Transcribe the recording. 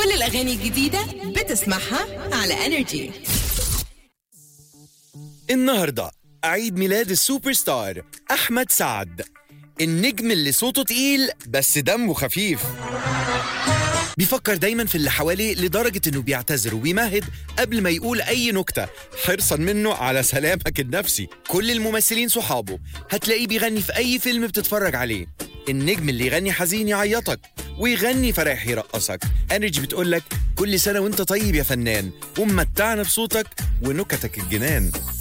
كل الأغاني الجديدة بتسمعها على انرجي النهاردة عيد ميلاد السوبر ستار أحمد سعد النجم اللي صوته تقيل بس دمه خفيف بيفكر دايما في اللي حواليه لدرجة انه بيعتذر وبيمهد قبل ما يقول اي نكتة حرصا منه على سلامك النفسي كل الممثلين صحابه هتلاقيه بيغني في اي فيلم بتتفرج عليه النجم اللي يغني حزين يعيطك ويغني فرح يرقصك انرجي بتقولك كل سنة وانت طيب يا فنان ومتعنا بصوتك ونكتك الجنان